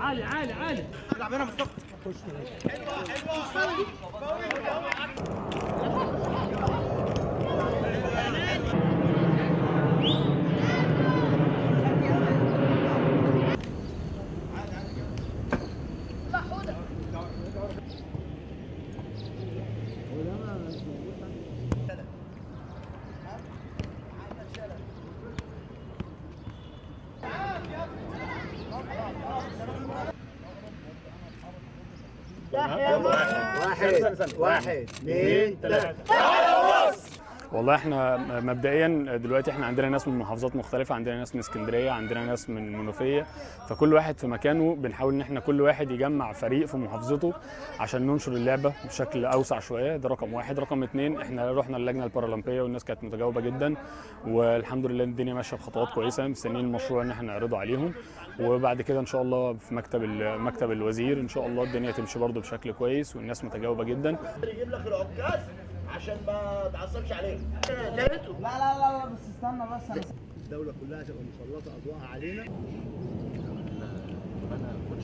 عالي عالي عالي العب هنا مصطفى واحد واحد اثنين ثلاثة والله احنا مبدئيا دلوقتي احنا عندنا ناس من محافظات مختلفه عندنا ناس من اسكندريه عندنا ناس من المنوفيه فكل واحد في مكانه بنحاول ان احنا كل واحد يجمع فريق في محافظته عشان ننشر اللعبه بشكل اوسع شويه ده رقم واحد رقم اتنين احنا رحنا اللجنه البارالمبيه والناس كانت متجاوبه جدا والحمد لله الدنيا ماشيه بخطوات كويسه مستنيين المشروع ان احنا نعرضه عليهم وبعد كده ان شاء الله في مكتب ال- مكتب الوزير ان شاء الله الدنيا تمشي برده بشكل كويس والناس متجاوبه جدا يجيب لك العكاز عشان ما تعصبش عليه لا لا لا بس استنى بس انا الدولة كلها تبقى مسلطة أضواءها علينا